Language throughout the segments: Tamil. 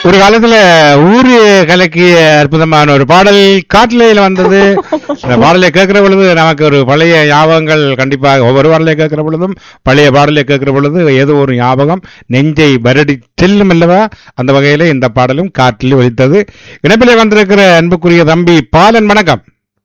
ஒரு காலத்துல ஊரு கலக்கிய அற்புதமான ஒரு பாடல் காட்டிலையில் வந்தது அந்த பாடலை கேட்கிற பொழுது நமக்கு ஒரு பழைய ஞாபகங்கள் கண்டிப்பாக ஒவ்வொரு பாடலை கேட்கிற பொழுதும் பழைய பாடலை கேட்கிற பொழுது ஏதோ ஒரு ஞாபகம் நெஞ்சை வருடி செல்லும் அல்லவா அந்த வகையில இந்த பாடலும் காற்றில் ஒலித்தது இணைப்பிலே வந்திருக்கிற அன்புக்குரிய தம்பி பாலன் வணக்கம்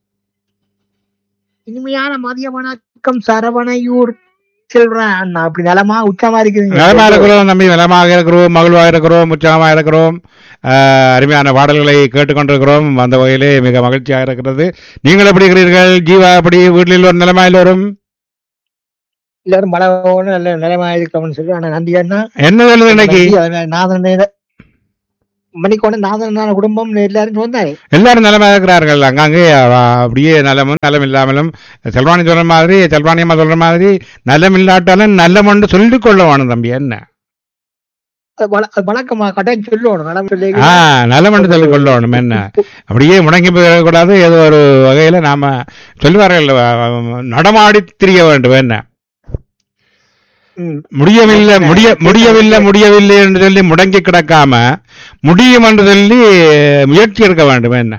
இனிமையான மதிய வணக்கம் சரவணையூர் செல்றேன் அண்ணா அப்படி நலமா உச்சமா நலமா இருக்குது இருக்கிறோம் தம்பி நலமாக இருக்கிறோம் மகிழ்வாக இருக்கிறோம் உற்சாகமாக இருக்கிறோம் ஆஹ், அருமையான பாடல்களை கேட்டுக்கொண்டிருக்கிறோம் அந்த வகையிலே மிக மகிழ்ச்சியாக இருக்கிறது நீங்கள் எப்படி இருக்கிறீர்கள் ஜீவா எப்படி வீட்டில் ஒரு நிலைமா எல்லோரும் எல்லாரும் மழை நல்ல நிலமா இருக்கணும்னு சொல்லி ஆனா நன்றி அண்ணா என்ன சொல்லுது இன்னைக்கு நன்றி, அதனால நாதன் மணிக்கோண நாதனான குடும்பம் எல்லாரும் சொன்னாரு எல்லாரும் நலமா இருக்கிறார்கள் அங்கங்கே அவ- அப்படியே நலமும் நலம் இல்லாமலும் செல்வாணி சொல்ற மாதிரி செல்வாணியம்மா சொல்ற மாதிரி நலம் இல்லாட்டாலும் நல்லமன்று சொல்லிக் கொள்ள வேணும் தம்பி என்ன அது வழ- அது வழக்கமா கட்டாயம் சொல்லணும் நலம் சொல்லி ஆ நலமன்று சொல்லிக் கொள்ளணும் என்ன அப்படியே முடங்கி போயிடக்கூடாது ஏதோ ஒரு வகையில நாம சொல்லுவார்கள் அஹ், நடமாடி திரிய வேண்டும் என்ன ம். முடியவில்லை முடிய முடியவில்லை முடியவில்லை என்று சொல்லி முடங்கி கிடக்காம முடியும் என்று சொல்லி முயற்சி எடுக்க வேண்டும் என்ன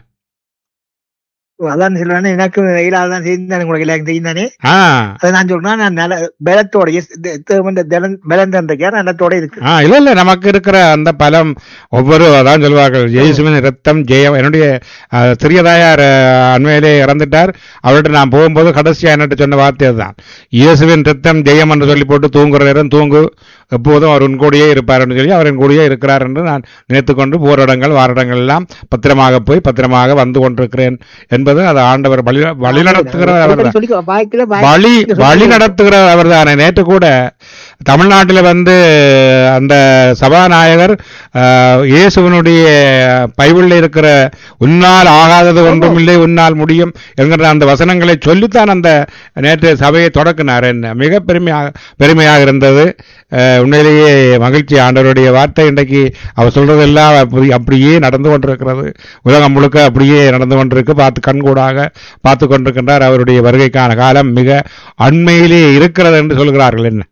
அதான் சொல்லுவேன் எனக்கு இல்லாதான் செய்தானே உங்களுக்கு எல்லாரும் தெரியும் தானே ஆ அதை நான் சொல்றேன் நான் நில பலத்தோட எஸ் த- தேவன் திறன் பலன் தந்திருக்கேன் நிலத்தோட இருக்கு ஆ இல்ல இல்ல நமக்கு இருக்கிற அந்த பலம் ஒவ்வொரு அதான் சொல்வார்கள் இயேசுவின் ரத்தம் ஜெயம் என்னுடைய அஹ், சிறிய தாயார் அஹ், அண்மையிலே இறந்துட்டார் அவர்கிட்ட நான் போகும்போது கடைசியா என்னட்டு சொன்ன வார்த்தை அதுதான் இயேசுவின் ரத்தம் ஜெயம் என்று சொல்லி போட்டு தூங்குற நேரம் தூங்கு எப்போதும் அவர் உன் கூடயே இருப்பார் என்று சொல்லி அவர் என் கூடயே இருக்கிறார் என்று நான் நினைத்துக் கொண்டு போர் இடங்கள் வாரிடங்கள் எல்லாம் பத்திரமாக போய் பத்திரமாக வந்து கொண்டிருக்கிறேன் என்பது அது ஆண்டவர் வழி வழிநடத்துகிறவர் அவர்தான் சொல்லி வாய்க்கல வழி வழி நடத்துகிற அவர் தானே நேற்று கூட தமிழ்நாட்டில் வந்து அந்த சபாநாயகர் ஆஹ், இயேசுவனுடைய பைபிளில் இருக்கிற உன்னால் ஆகாதது ஒன்றும் இல்லை உன்னால் முடியும் என்கிற அந்த வசனங்களை சொல்லித்தான் அந்த நேற்று சபையை தொடக்கினார் என்ன மிக பெருமையாக பெருமையாக இருந்தது ஆஹ், உண்மையிலேயே மகிழ்ச்சி ஆண்டவருடைய வார்த்தை இன்றைக்கு அவர் சொல்றதெல்லாம் அப்படி அப்படியே நடந்து கொண்டிருக்கிறது உலகம் முழுக்க அப்படியே நடந்து கொண்டிருக்கு பார்த்து கண்கூடாக பார்த்து கொண்டிருக்கின்றார் அவருடைய வருகைக்கான காலம் மிக அண்மையிலே இருக்கிறது என்று சொல்கிறார்கள் என்ன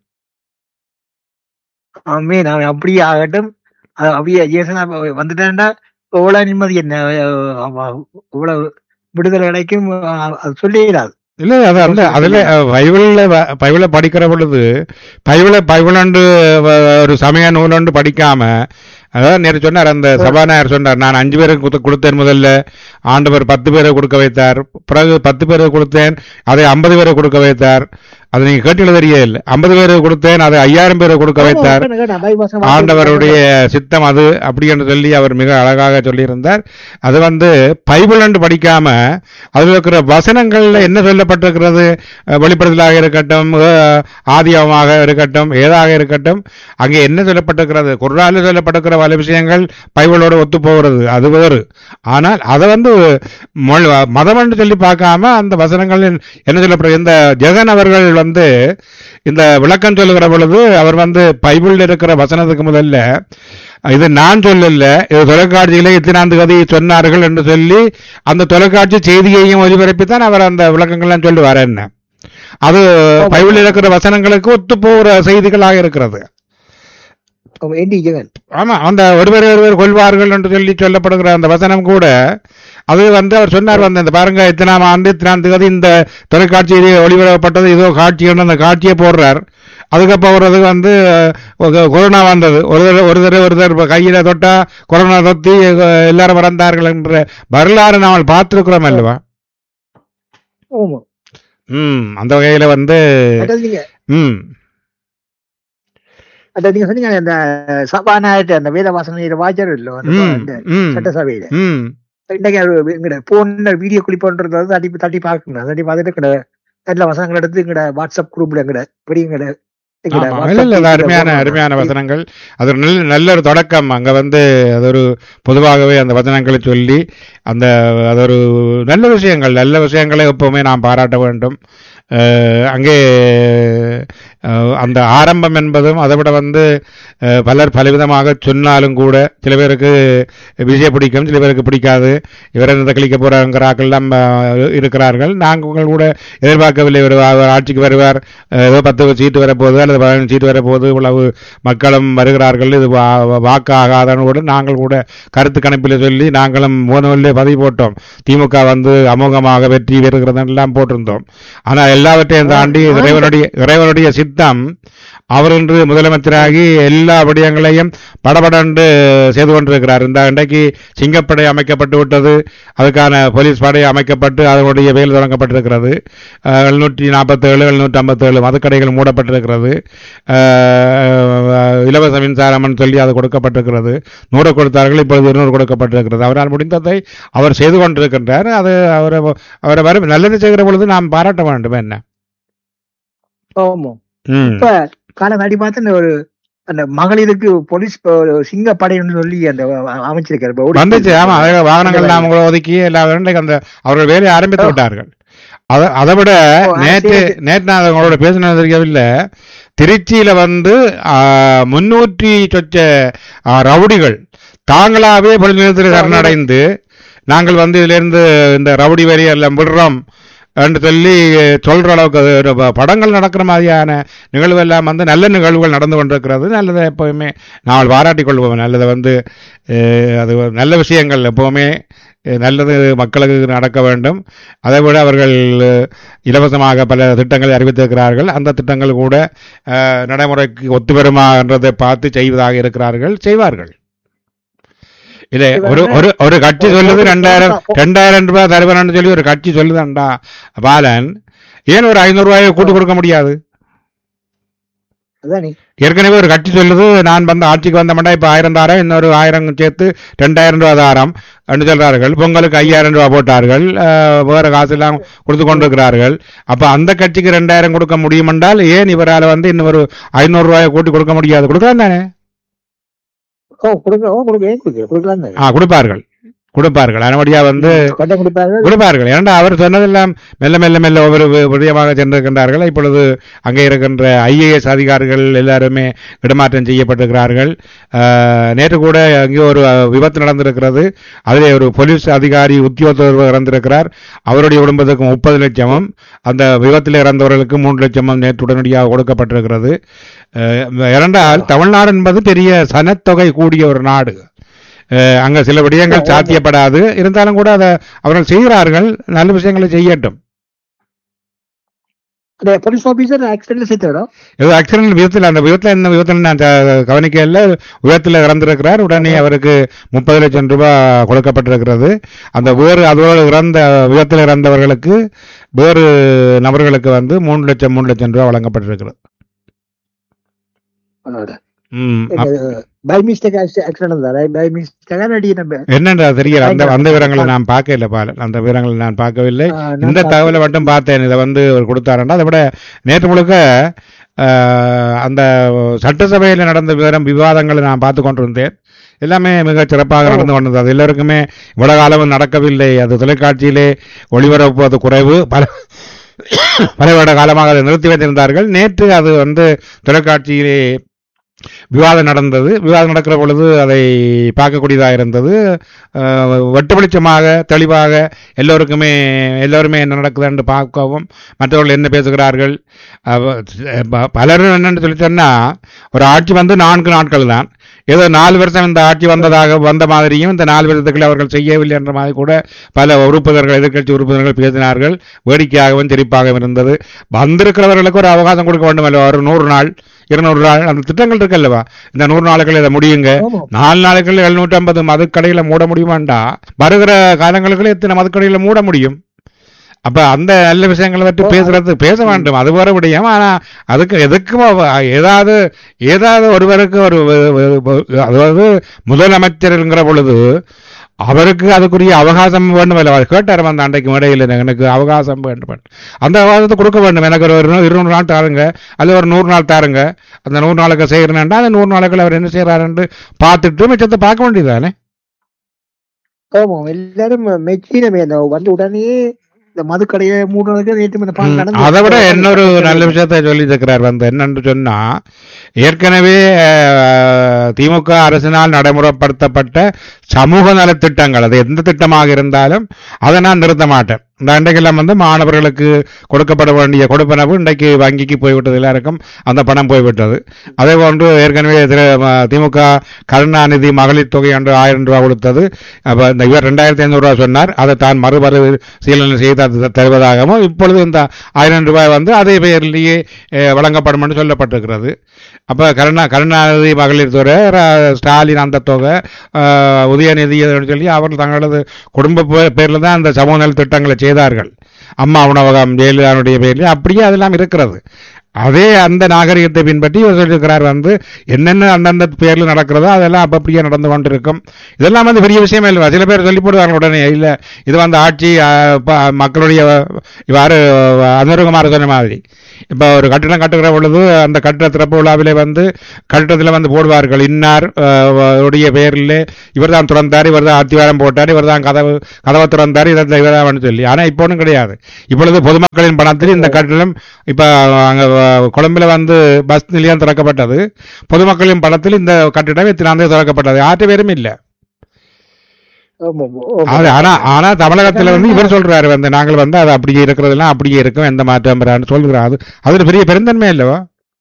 ஆமே நான் அப்படியே ஆகட்டும் அது அப்படியே இயேசுனா வந்துட்டேன்டா எவ்வளவு நிம்மதி என்ன அஹ் ஆமா, இவ்வளவு விடுதலை கிடைக்கும் அஹ் அது சொல்லிடாது இல்ல அது அந்த அதுல அஹ், பைபிள்ல வ- பைபிளை படிக்கிற பொழுது பைபிளை பைபிளண்டு வ- ஒரு சமய நூலண்டு படிக்காம அதாவது நேற்று சொன்னார் அந்த சபாநாயகர் சொன்னார் நான் அஞ்சு பேருக்கு கொடுத்த- கொடுத்தேன் முதல்ல ஆண்டவர் பத்து பேரை கொடுக்க வைத்தார் பிறகு பத்து பேருக்கு கொடுத்தேன் அதை ஐம்பது பேரை கொடுக்க வைத்தார் அது நீங்க கேட்டீங்களா தெரிய இல்லை ஐம்பது பேருக்கு கொடுத்தேன் அதை ஐயாயிரம் பேரை கொடுக்க வைத்தார் ஆண்டவருடைய சித்தம் அது அப்படி என்று சொல்லி அவர் மிக அழகாக சொல்லியிருந்தார் அது வந்து பைபிள் என்று படிக்காம அதில் இருக்கிற வசனங்கள்ல என்ன சொல்லப்பட்டிருக்கிறது அஹ், வெளிப்படுத்தலாக இருக்கட்டும் அஹ், ஆதியமாக இருக்கட்டும் ஏதாக இருக்கட்டும் அங்கே என்ன சொல்லப்பட்டிருக்கிறது குர்ஆனில் சொல்லப்பட்டிருக்கிற பல விஷயங்கள் பைபிளோட ஒத்து போகிறது அது வேறு ஆனால் அதை வந்து மொழி- மதம் என்று சொல்லி பார்க்காம அந்த வசனங்கள் என்ன சொல்லப்படுறது இந்த ஜெகன் அவர்கள் வந்து இந்த விளக்கம் சொல்லுகிற பொழுது அவர் வந்து பைபிள்ல இருக்கிற வசனத்துக்கு முதல்ல இது நான் சொல்லல இது தொலைக்காட்சியில இத்தனாந்து கதை சொன்னார்கள் என்று சொல்லி அந்த தொலைக்காட்சி செய்தியையும் ஒலிபரப்பித்தான் அவர் அந்த விளக்கங்கள்லாம் சொல்லுவார் என்ன அது பைபிளில் இருக்கிற வசனங்களுக்கு ஒத்து போகிற செய்திகளாக இருக்கிறது ஏண்டி ஜெகன் ஆமா அந்த ஒருவர் ஒருவர் கொள்வார்கள் என்று சொல்லி சொல்லப்படுகிற அந்த வசனம் கூட அது வந்து அவர் சொன்னார் வந்து இந்த பாருங்க இத்தனாம் ஆண்டு இத்தனாம் தேதி இந்த தொலைக்காட்சியிலே ஒளிபரப்பப்பட்டது ஏதோ காட்சி ஒன்று அந்த காட்சியை போடுறார் அதுக்கப்புறம் ஒரு இது வந்து அஹ், கொரோனா வந்தது ஒரு தடவை ஒரு தடவை ஒரு தடவை கையில தொட்டா கொரோனா தொத்தி அஹ், எல்லாரும் இறந்தார்கள் என்ற வரலாறு நாம் பார்த்திருக்கிறோம் அல்லவா ஆமா ம் அந்த வகையில வந்து அதாவது நீங்க ம் அதாவது நீங்க சொன்னீங்க அந்த சபாநாயகர் அந்த வேத வாசனை வாய்ச்சர் இல்ல அந்த ம் அந்த ம் சட்டசபையில ம் இன்னைக்கு அவர் எங்கட போன்ல வீடியோ கிளிப்ன்றது வந்து தட்டி தட்டி பார்க்கணும் தட்டி பார்த்துட்டு எங்கட நல்ல வசனங்கள் எடுத்து எங்கட வாட்ஸ்அப் குரூப்ல எங்கட பெரிய எங்கட எங்கட ஆமா, WhatsApp இல்ல, இல்ல, அது group ல அருமையான போடணும். அருமையான வசனங்கள் அது ஒரு நல்ல நல்ல ஒரு தொடக்கம் அங்க வந்து அது ஒரு பொதுவாகவே அந்த வசனங்களை சொல்லி அந்த அது ஒரு நல்ல விஷயங்கள் நல்ல விஷயங்களை எப்பவுமே நாம் பாராட்ட வேண்டும் அஹ், அங்கே அஹ், அந்த ஆரம்பம் என்பதும் அதை விட வந்து அஹ், பலர் பலவிதமாக சொன்னாலும் கூட சில பேருக்கு விஜய் பிடிக்கும் சில பேருக்கு பிடிக்காது இவர் இந்த கழிக்க போறாங்கிறாக்கெல்லாம் இருக்கிறார்கள் நாங்கள் கூட எதிர்பார்க்கவில்லை ஒரு அவர் ஆட்சிக்கு வருவார் அஹ், ஏதோ பத்து சீட்டு வரப்போகுது அல்லது பதினஞ்சு சீட்டு வரப்போகுது இவ்வளவு மக்களும் வருகிறார்கள் இது வா- வாக்கு ஆகாதன்னு கூட நாங்கள் கூட கருத்து கணிப்பில் சொல்லி நாங்களும் முதல்ல பதிவு போட்டோம் திமுக வந்து அமோகமாக வெற்றி பெறுகிறது எல்லாம் போட்டிருந்தோம் ஆனால் எல்லாவற்றையும் தாண்டி இறைவனுடைய இறைவனுடைய சித்தம் அவர் இன்று முதலமைச்சராகி எல்லா விடயங்களையும் படபடன்று செய்து கொண்டிருக்கிறார் இந்த இன்றைக்கு சிங்கப்படை அமைக்கப்பட்டு விட்டது அதுக்கான போலீஸ் படை அமைக்கப்பட்டு அதனுடைய வேல் தொடங்கப்பட்டிருக்கிறது எழுநூற்றி நாற்பத்தேழு எழுநூற்றி ஐம்பத்தேழு மதுக்கடைகள் மூடப்பட்டிருக்கிறது அஹ், இலவச மின்சாரம்னு சொல்லி அது கொடுக்கப்பட்டிருக்கிறது நூறு கொடுத்தார்கள் இப்பொழுது இருநூறு கொடுக்கப்பட்டிருக்கிறது அவரால் முடிந்ததை அவர் செய்து கொண்டிருக்கின்றார் அது அவரை அவரை வரும் நல்லது செய்கிற பொழுது நாம் பாராட்ட வேண்டும் என்ன ஆமா ம் இப்ப காலங்காட்டி பார்த்து இந்த ஒரு அந்த மகளிருக்கு போலீஸ் ஒரு சிங்க படைன்னு சொல்லி அந்த அமைச்சிருக்காரு இப்ப ஓடி- வந்துச்சு ஆமா அதே வாகனங்கள் நாம் கூட ஒதுக்கி எல்லா இன்றைக்கு அந்த அவர்கள் வேலையை ஆரம்பித்து விட்டார்கள் அத அதை விட ஓ, அது நேற்று சரி. நேற்று நான் உங்களோட பேசினது தெரியவில்லை திருச்சியில வந்து ஆ, முன்னூற்றி சொச்ச ஆ, ரவுடிகள் தாங்களாவே பொழுது நிலையத்தில் சரணடைந்து நாங்கள் வந்து இதிலிருந்து இந்த ரவுடி வரி எல்லாம் விடுறோம் என்று சொல்லி சொல்ற அளவுக்கு அது ஒரு ப- படங்கள் நடக்கிற மாதிரியான நிகழ்வு எல்லாம் வந்து நல்ல நிகழ்வுகள் நடந்து கொண்டிருக்கிறது நல்லதை எப்பவுமே நாங்கள் பாராட்டிக் கொள்வோம் நல்லதை வந்து அஹ், அது ஒரு நல்ல விஷயங்கள் எப்பவுமே அஹ், நல்லது மக்களுக்கு நடக்க வேண்டும் அதை விட அவர்கள் அஹ், இலவசமாக பல திட்டங்களை அறிவித்திருக்கிறார்கள் அந்த திட்டங்கள் கூட அஹ், நடைமுறைக்கு ஒத்து வருமா என்றதை பார்த்து செய்வதாக இருக்கிறார்கள் செய்வார்கள் இல்லை ஒரு ஒரு ஒரு கட்சி சொல்லுது ரெண்டாயிரம் ரெண்டாயிரம் ரூபாய் தருவனு சொல்லி ஒரு கட்சி சொல்லுதாண்டா பாலன் ஏன் ஒரு ஐநூறு ரூபாயை கூட்டு கொடுக்க முடியாது அதானே ஏற்கனவே ஒரு கட்சி சொல்லுது நான் வந்து ஆட்சிக்கு வந்த மாட்டா இப்ப ஆயிரம் தாரம் இன்னொரு ஆயிரம் சேர்த்து ரெண்டாயிரம் ரூபாய் தாரம் என்று சொல்றார்கள் பொங்கலுக்கு ஐயாயிரம் ரூபாய் போட்டார்கள் அஹ், வேற காசு எல்லாம் கொடுத்து கொண்டிருக்கிறார்கள் அப்ப அந்த கட்சிக்கு ரெண்டாயிரம் கொடுக்க முடியும் என்றால் ஏன் இவரால் வந்து இன்னும் ஒரு ஐநூறு ரூபாயை கூட்டி கொடுக்க முடியாது கொடுக்கலாம் தானே ஓ கொடுக்க ஓ கொடுக்க ஏன் கொடுக்க கொடுக்கலாம் தானே ஆ கொடுப்பார்கள் கொடுப்பார்கள் அதனபடியா வந்து கொண்டை கொடுப்பாரு கொடுப்பார்கள் ஏனென்றால் அவர் சொன்னதெல்லாம் மெல்ல மெல்ல மெல்ல ஒவ்வொரு வி- விடயமாக சென்றிருக்கின்றார்கள் இப்பொழுது அங்கே இருக்கின்ற ஐஏஎஸ் அதிகாரிகள் எல்லாருமே இடமாற்றம் செய்யப்பட்டிருக்கிறார்கள் ஆஹ், நேற்று கூட அங்கே ஒரு அஹ், விபத்து நடந்திருக்கிறது அதிலே ஒரு போலீஸ் அதிகாரி உத்தியோகத்தர் இறந்திருக்கிறார் அவருடைய குடும்பத்துக்கு முப்பது லட்சமும் அந்த விபத்தில் இறந்தவர்களுக்கு மூன்று லட்சமும் நேற்று உடனடியாக கொடுக்கப்பட்டிருக்கிறது அஹ், ஏனென்றால் தமிழ்நாடு என்பது பெரிய சனத்தொகை கூடிய ஒரு நாடு அஹ், அங்க சில விடயங்கள் சாத்தியப்படாது இருந்தாலும் கூட அதை அவர்கள் செய்கிறார்கள் நல்ல விஷயங்களை செய்யட்டும் அந்த போலீஸ் ஆபீசர் ஆக்சிடென்ட்ல சேர்த்து ஏதோ ஆக்சிடென்ட் விதத்தில் அந்த விதத்தில் என்ன விதத்தில் நான் த- கவனிக்கல விதத்தில் இறந்திருக்கிறார் உடனே அவருக்கு முப்பது லட்சம் ரூபாய் கொடுக்கப்பட்டிருக்கிறது அந்த வேறு அதோடு இறந்த விதத்தில் இறந்தவர்களுக்கு வேறு நபர்களுக்கு வந்து மூணு லட்சம் மூணு லட்சம் ரூபாய் வழங்கப்பட்டிருக்கிறது ம் அப்- பை மிஸ்டேக் ஆக்சிடென்ட் தான் பை மிஸ்டேக் நடி நம்ம என்னன்றா தெரியல அந்த அந்த விவரங்களை நான் பார்க்கல பால அந்த விவரங்களை நான் பார்க்கவில்லை ஆ, நான் இந்த தகவலை மட்டும் பார்த்தேன் இதை வந்து அவர் கொடுத்தாருன்னா அதை விட நேற்று முழுக்க ஆஹ், அந்த சட்டசபையில் நடந்த விவரம் விவாதங்களை நான் பார்த்து கொண்டிருந்தேன் எல்லாமே மிக சிறப்பாக நடந்து கொண்டது அது எல்லோருக்குமே இவ்வளவு காலமும் நடக்கவில்லை அது தொலைக்காட்சியிலே ஒளிபரப்பு அது குறைவு பல பல வருட காலமாக அதை நிறுத்தி வைத்திருந்தார்கள் நேற்று அது வந்து தொலைக்காட்சியிலே விவாதம் நடந்தது விவாதம் நடக்கிற பொழுது அதை பார்க்கக்கூடியதாக இருந்தது அஹ், வெட்டு வெளிச்சமாக தெளிவாக எல்லோருக்குமே எல்லோருமே என்ன நடக்குதுன்னு பார்க்கவும் மற்றவர்கள் என்ன பேசுகிறார்கள் அவ- ப- பலரும் என்னன்னு சொல்லி சொன்னா ஒரு ஆட்சி வந்து நான்கு நாட்கள் தான் ஏதோ நாலு வருஷம் இந்த ஆட்சி வந்ததாக வந்த மாதிரியும் இந்த நாலு வருஷத்துக்குள்ள அவர்கள் செய்யவில்லை என்ற மாதிரி கூட பல உறுப்பினர்கள் எதிர்க்கட்சி உறுப்பினர்கள் பேசினார்கள் வேடிக்கையாகவும் சிரிப்பாகவும் இருந்தது வந்திருக்கிறவர்களுக்கு ஒரு அவகாசம் கொடுக்க வேண்டும் அல்லவா ஒரு நூறு நாள் இருநூறு நாள் அந்த திட்டங்கள் இருக்கல்லவா இந்த நூறு நாளுக்குள்ள இதை முடியுங்க ஆமா. நாலு நாளுக்குள்ள எழுநூற்றி ஐம்பது மதுக்கடையில மூட முடியுமாண்டா வருகிற காலங்களுக்குள்ள எத்தனை மதுக்கடையில மூட முடியும் அப்ப அந்த நல்ல விஷயங்களை பற்றி பேசுறது பேச வேண்டும் அது வேற விடயம் ஆனா அதுக்கு எதுக்கும் அவ- ஏதாவது ஏதாவது ஒருவருக்கு ஒரு வ- வ- வ- அதாவது முதலமைச்சர்ங்கிற பொழுது அவருக்கு அதுக்குரிய அவகாசம் வேண்டும் அல்ல அவர் கேட்டார் அந்த அன்றைக்கு மேடையில் எனக்கு அவகாசம் வேண்டும் அந்த அவகாசத்தை கொடுக்க வேண்டும் எனக்கு ஒரு இரு- இருநூறு நாள் தாருங்க அல்லது ஒரு நூறு நாள் தாருங்க அந்த நூறு நாளுக்கு செய்கிறேன்டா அந்த நூறு நாளுக்குள்ள அவர் என்ன செய்யறாருன்னு பார்த்துட்டு மிச்சத்தை பார்க்க வேண்டியதானே ஆமா எல்லாரும் மெச்சினமே அந்த வந்து உடனே இந்த மதுக்கடையை மூடுறதுக்கு நேற்று இந்த பால் ம், நடந்து அதை விட இன்னொரு நல்ல விஷயத்தை சொல்லி இருக்கிறார் வந்து என்னன்னு சொன்னா ஏற்கனவே அஹ், திமுக அரசினால் நடைமுறைப்படுத்தப்பட்ட சமூக நலத்திட்டங்கள் அது எந்த திட்டமாக இருந்தாலும் அதை நான் நிறுத்த மாட்டேன் இந்த அன்றைக்கெல்லாம் வந்து மாணவர்களுக்கு கொடுக்கப்பட வேண்டிய கொடுப்பனவு இன்றைக்கு வங்கிக்கு போய்விட்டது எல்லாருக்கும் அந்த பணம் போய்விட்டது அதே போன்று ஏற்கனவே திரு ம- திமுக கருணாநிதி மகளிர் தொகை என்று ஆயிரம் ரூபாய் கொடுத்தது அப்ப இந்த இவர் ரெண்டாயிரத்தி ஐநூறு ரூபாய் சொன்னார் அதை தான் மறுபரிசீலனை செய்து அது தருவதாகவும் இப்பொழுது இந்த ஆயிரம் ரூபாய் வந்து அதே பெயரிலேயே அஹ், வழங்கப்படும் என்று சொல்லப்பட்டிருக்கிறது அப்ப கருணா கருணாநிதி மகளிர் தொகை ர- ஸ்டாலின் அந்த தொகை அஹ், உதயநிதி என்று சொல்லி அவர்கள் தங்களது குடும்ப பே- பேர்ல தான் அந்த சமூக நல திட்டங்களை செய்தார்கள் அம்மா உணவகம் ஜெயலலிதாவுடைய பேர்ல அப்படியே அதெல்லாம் இருக்கிறது அதே அந்த நாகரிகத்தை பின்பற்றி இவர் சொல்லியிருக்கிறார் வந்து என்னென்ன அந்தந்த பேர்ல நடக்கிறதோ அதெல்லாம் அப்ப அப்படியே நடந்து கொண்டிருக்கும் இதெல்லாம் வந்து பெரிய விஷயமே இல்லை சில பேர் சொல்லி போடுவாங்க உடனே இல்ல இது வந்து ஆட்சி அஹ், ப- மக்களுடைய இவ்வாறு அனுரகுமார் சொன்ன மாதிரி இப்ப ஒரு கட்டிடம் கட்டுகிற பொழுது அந்த கட்டிட திறப்பு விழாவிலே வந்து கட்டிடத்தில் வந்து போடுவார்கள் இன்னார் அஹ், உடைய பேரில் இவர் தான் திறந்தார் இவர் தான் அத்திவாரம் போட்டார் இவர் தான் கதவு கதவை திறந்தார் இதை இவரான்னு சொல்லி ஆனா இப்போ ஒன்றும் கிடையாது இப்பொழுது பொதுமக்களின் பணத்தில் இந்த கட்டிடம் இப்ப அங்க அஹ், கொழும்புல வந்து பஸ் நிலையம் திறக்கப்பட்டது பொதுமக்களின் பணத்தில் இந்த கட்டிடம் எத்தனாந்தே திறக்கப்பட்டது ஆற்று பேரும் இல்லை ஆமா, ஆமா. அது ஆனா ஆனா தமிழகத்துல வந்து இவர் சொல்றாரு வந்து நாங்கள் வந்து அது அப்படியே இருக்கிறதெல்லாம் அப்படியே இருக்கும் எந்த மாற்றம் வரான்னு சொல்லுகிறார் அது அது ஒரு பெரிய பெருந்தன்மை இல்லவா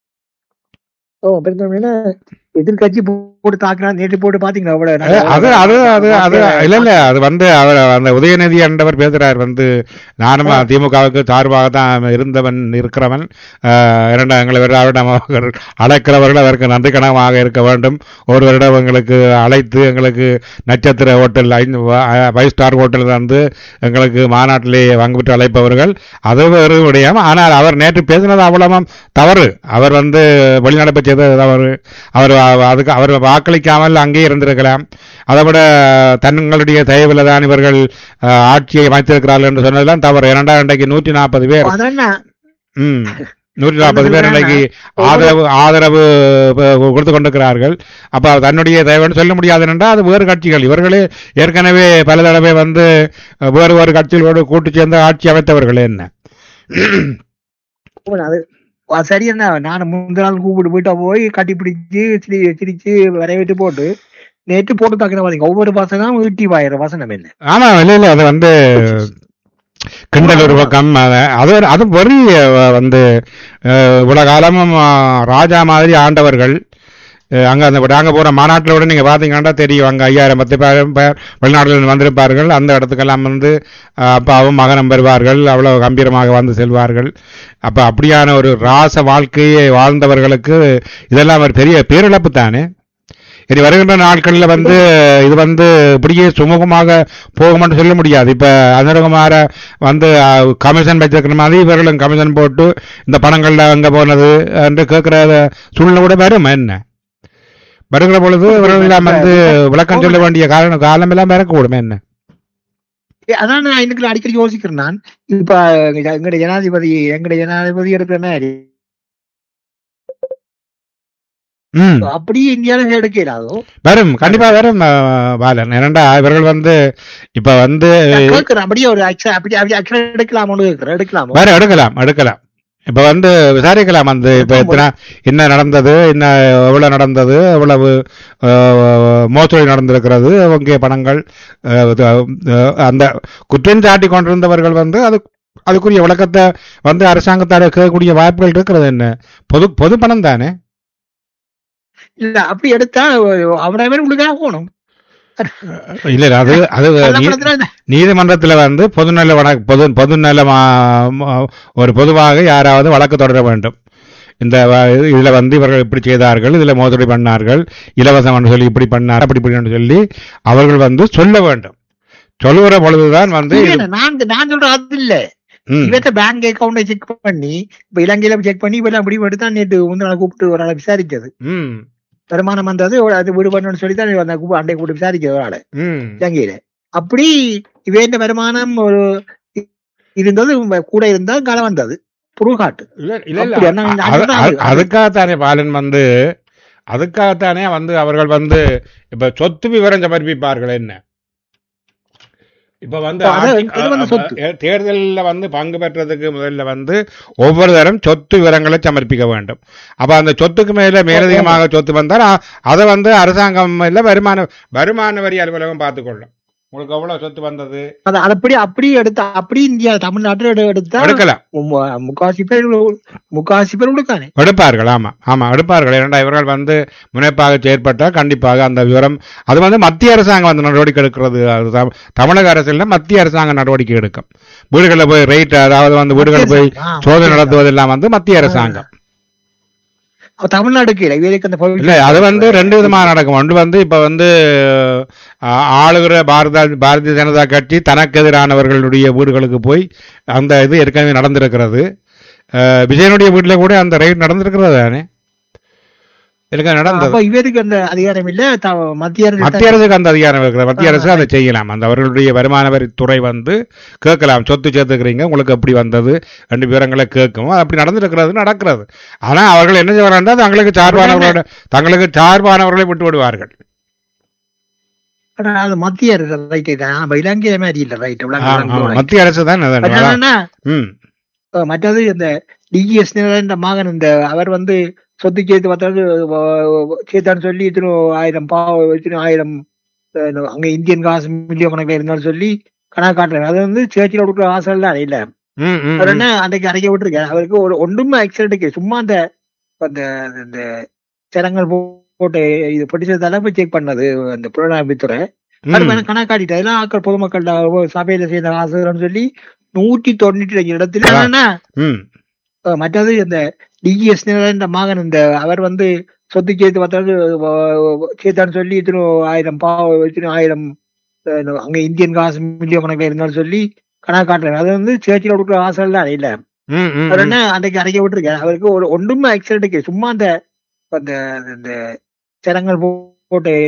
ஓ, பெருந்தன்மையில எதிர்க்கட்சி போட்டு தாக்குனா நேற்று போட்டு பாத்தீங்களா அவ்வளவு அது அது அது அது அது இல்ல இல்ல அது வந்து அவர் அந்த உதயநிதி என்றவர் பேசுறார் வந்து நானும் திமுகவுக்கு சார்பாக தான் இருந்தவன் இருக்கிறவன் ஆஹ், இரண்டு எங்களை வருடம் அவர் அழைக்கிறவர்கள் அதற்கு நன்றி கணமாக இருக்க வேண்டும் ஒரு வருடம் எங்களுக்கு அழைத்து எங்களுக்கு நட்சத்திர ஹோட்டல் ஐந்து ஃபைவ் ஸ்டார் ஹோட்டல் வந்து எங்களுக்கு மாநாட்டிலே வாங்கிவிட்டு அழைப்பவர்கள் அது ஒரு விடயம் ஆனால் அவர் நேற்று பேசினது அவ்வளவும் தவறு அவர் வந்து வெளிநடப்பு செய்தது தவறு அவர் அ- அதுக்கு அவர் வாக்களிக்காமல் அங்கே இருந்திருக்கலாம் அதை விட தங்களுடைய தயவில் தான் இவர்கள் அஹ், ஆட்சியை அமைத்திருக்கிறார்கள் என்று சொன்னதெல்லாம் தவறு இரண்டாம் இன்றைக்கு நூற்றி நாற்பது பேர் அதான் ம் நூற்றி நாற்பது பேர் இன்றைக்கு ஆதரவு ஆதரவு ப- கொடுத்து கொண்டிருக்கிறார்கள் அப்ப தன்னுடைய தயவுன்னு சொல்ல முடியாது என்றால் அது வேறு கட்சிகள் இவர்களே ஏற்கனவே பல தடவை வந்து அஹ், வேறு வேறு கட்சிகளோடு கூட்டு சேர்ந்து ஆட்சி அமைத்தவர்கள் என்ன அது அது சரி என்ன நான் முந்தின நாள் கூப்பிட்டு போயிட்டா போய் கட்டி பிடிச்சு சிரி சிரிச்சு வரவேற்று போட்டு நேற்று போட்டு தாக்கின பாத்தீங்க ஒவ்வொரு பசங்களும் ஈட்டி வாயிற வசனம் என்ன ஆமா இல்ல இல்ல அது வந்து கிண்டல் ஒரு பக்கம் அது- அது ஒரு- அது பெரிய அஹ், வந்து அஹ், இவ்வளவு காலமும் அஹ், ராஜா மாதிரி ஆண்டவர்கள் அஹ், அங்க அந்த நாங்க போற மாநாட்டில் விட நீங்க பாத்தீங்கன்னா தெரியும் அங்க ஐயாயிரம் பத்து பேர் பேர் வெளிநாட்டில் இருந்து வந்திருப்பார்கள் அந்த இடத்துக்கெல்லாம் வந்து அஹ், அப்பாவும் மகனும் வருவார்கள் அவ்வளவு கம்பீரமாக வந்து செல்வார்கள் அப்ப அப்படியான ஒரு ராச வாழ்க்கையை வாழ்ந்தவர்களுக்கு இதெல்லாம் ஒரு பெரிய பேரிழப்பு தானே இனி வருகின்ற நாட்கள்ல வந்து இது வந்து இப்படியே சுமூகமாக போகும்னு சொல்ல முடியாது இப்ப அனுரகுமார வந்து அஹ், கமிஷன் வச்சிருக்கிற மாதிரி இவர்களும் கமிஷன் போட்டு இந்த பணங்கள்ல அங்க போனது என்று கேட்கிற சூழ்நிலை கூட வரும் என்ன வருகிற பொழுது இவர்கள் எல்லாம் வந்து விளக்கம் சொல்ல வேண்டிய காரணம் காலம் எல்லாம் வரக்கூடும் என்ன ஏ, அதான் நான் இன்னைக்கு அடிக்கடி யோசிக்கிறேன் நான் இப்ப எங்கட ஜனாதிபதி எங்கட ஜனாதிபதி எடுக்கிற மாதிரி ம் அப்படி இந்தியாவில எடுக்கலாதோ வரும் கண்டிப்பா வரும் அஹ், பாலன் ஏனண்டா இவர்கள் வந்து இப்ப வந்து கேட்கிறேன் அப்படியே ஒரு action- அப்படி அப்படி action எடுக்கலாமோன்னு கேட்கிறேன் எடுக்கலாமோ வேற எடுக்கலாம் எடுக்கலாம் இப்ப வந்து விசாரிக்கலாம் அந்த இப்ப எத்தனை என்ன நடந்தது என்ன எவ்வளவு நடந்தது எவ்வளவு அஹ், மோசடி நடந்திருக்கிறது அவங்க பணங்கள் அஹ், இது, அஹ், அந்த குற்றம் சாட்டி கொண்டிருந்தவர்கள் வந்து அது அதுக்குரிய விளக்கத்தை வந்து அரசாங்கத்தார கேட்கக்கூடிய வாய்ப்புகள் இருக்கிறது என்ன பொது பொது பணம் தானே இல்ல அப்படி எடுத்தா அவ்வளவு பேர் உங்களுக்கு போகணும் இல்ல இல்ல, அது அது நல்ல நீ- படத்துல இந்த- நீதிமன்றத்தில் வந்து பொதுநல வழக்கு பொது பொதுநல மா- மா- ஒரு பொதுவாக யாராவது வழக்கு தொடர வேண்டும் இந்த வ- இதுல வந்து இவர்கள் இப்படி செய்தார்கள் இதுல மோசடி பண்ணார்கள் இலவசம் சொல்லி இப்படி பண்ணார் அப்படி இப்படின்னு சொல்லி அவர்கள் வந்து சொல்ல வேண்டும் சொல்லுகிற பொழுதுதான் வந்து இல்ல, இது- இல்ல, நான் நான் சொல்றது அது இல்ல ம், இவத்த பேங்க் அக்கௌண்ட்டை செக் பண்ணி இப்ப இலங்கையில செக் பண்ணி இப்ப முடிவு எடுத்து தான் நேற்று முந்தின நாள் கூப்பிட்டு ஒரு ஆளை விசாரிச்சது ம், வருமானம் வந்தது ஒரு அது விடு பண்ணணும்னு சொல்லி தான் அந்த கூப்பிட்டு அண்டை கூப்பிட்டு விசாரிச்சது ஒரு ஆளை ம். இலங்கையில அப்படி இவன் வருமானம் ஒரு இ- இருந்தது உம் கூட இருந்தா காலம் வந்தது புருகாட்டு இல்ல இல்ல இல்ல அப்படி, நான் இந்த அது- அதுதான் அது- அது- அதுக்காகத்தானே பாலன் வந்து அதுக்காகத்தானே வந்து அவர்கள் வந்து இப்ப சொத்து விவரம் சமர்ப்பிப்பார்கள் என்ன இப்ப வந்து இப்ப அதான் ஆட்சி- இது வந்து சொத்து. அஹ் தேர்தலில் வந்து பங்கு பெற்றதுக்கு முதல்ல வந்து ஒவ்வொரு தரம் சொத்து விவரங்களை சமர்ப்பிக்க வேண்டும் அப்ப அந்த சொத்துக்கு மேல மேலதிகமாக சொத்து வந்தால் அ- அதை வந்து அரசாங்கம் இல்ல வருமான வருமான வரி அலுவலகம் பார்த்துக்கொள்ளும் உங்களுக்கு எவ்வளவு சொத்து வந்தது அது அது அப்படி அப்படி எடுத்தா அப்படி இந்தியா தமிழ்நாட்டுல எடு- எடுத்தா எடுக்கலாம் மு- முக்காவாசி பேர் முக்காவாசி பேர் கொடுக்கானே எடுப்பார்கள் ஆமா ஆமா எடுப்பார்கள் ஏனென்றா இவர்கள் வந்து முனைப்பாக செயற்பட்டால் கண்டிப்பாக அந்த விவரம் அது வந்து மத்திய அரசாங்கம் அந்த நடவடிக்கை எடுக்கிறது அது தம்- தமிழக அரசில் மத்திய அரசாங்கம் நடவடிக்கை எடுக்கும் வீடுகளில் போய் ரைட் அதாவது வந்து வீடுகளில் போய் ஆ, சோதனை நடத்துவதெல்லாம் வந்து மத்திய அரசாங்கம் அப்ப தமிழ்நாடுக்கு இல்லை இவருக்கு அந்த பகுதி- இல்ல அது வந்து ரெண்டு விதமா நடக்கும் ஒன்று வந்து இப்ப வந்து ஆ, ஆளுகிற பாரத பாரதிய ஜனதா கட்சி தனக்கு எதிரானவர்களுடைய வீடுகளுக்கு போய் அந்த இது ஏற்கனவே நடந்திருக்கிறது அஹ், விஜயனுடைய வீட்டுல கூட அந்த ரைட் நடந்திருக்கிறது தானே ஏற்கனவே நடந்தது அப்ப இவருக்கு அந்த அதிகாரம் இல்ல த- மத்திய அரசு மத்திய அரசுக்கு அந்த அதிகாரம் இருக்கிறது மத்திய அரசு அதை செய்யலாம் அந்த அவர்களுடைய வருமான வரித்துறை வந்து கேட்கலாம் சொத்து சேர்த்துக்கிறீங்க உங்களுக்கு எப்படி வந்தது ரெண்டு விவரங்களை கேட்கும் அது அப்படி நடந்திருக்கிறது நடக்கிறது ஆனா அவர்கள் என்ன செய்வார்கள் தங்களுக்கு சார்பானவர்களோட தங்களுக்கு சார்பானவர்களை விட்டு விடுவார்கள் ஆனா அது மத்திய அரசு ரைட் தான் ஆனா இலங்கை மாதிரி இல்ல ரைட் ஆ, ஆ, மத்திய அரசு தான் அதான். என்னன்னா ம் அஹ் மற்றது இந்த டிஜிஎஸ் இந்த மகன் இந்த அவர் வந்து சொத்து சேர்த்து பார்த்தாரு சேர்த்தான்னு சொல்லி இத்தனை ஆயிரம் பா இத்தனை ஆயிரம் அஹ் அங்க இந்தியன் காசு மில்லியன் கணக்கில் இருந்தாலும் சொல்லி கணக்கு காட்டுறாரு அது வந்து சேர்ச்சியில் கொடுக்குற ஆசை தான் இல்ல ம், ம், அவர் ம். என்ன அன்றைக்கு அடைக்க விட்டுருக்காரு அவருக்கு ஒரு ஒன்றுமே ஆக்சிடென்ட் சும்மா அந்த அந்த இந்த சரங்கள் போ- போட்டு இது படிச்சதால போய் செக் பண்ணது அந்த புலனாய்வுத்துறை அது ம். வேணா கணக்காட்டிட்டு அதெல்லாம் ஆக்கள் பொதுமக்கள் சபையில செய்த ஆசைன்னு சொல்லி நூற்றி தொண்ணூற்றி அஞ்சு இடத்துல அதான். என்னன்னா ம். அஹ் மற்றது இந்த டிஜிஎஸ் இந்த மகன் இந்த அவர் வந்து சொத்து சேர்த்து பார்த்தாரு சேர்த்தான்னு சொல்லி இத்தனை ஆயிரம் பா இத்தனை ஆயிரம் அஹ் அங்க இந்தியன் காசு மில்லியன் கணக்கில் இருந்தாலும் சொல்லி கணக்கு காட்டுறாரு அது வந்து சேர்ச்சியில் கொடுக்குற ஆசை தான் இல்ல ம், ம், அவர் ம். என்ன அன்றைக்கு அடைக்க விட்டுருக்காரு அவருக்கு ஒரு ஒன்றுமே ஆக்சிடென்ட் சும்மா அந்த அந்த இந்த சரங்கள் போ- போட்டு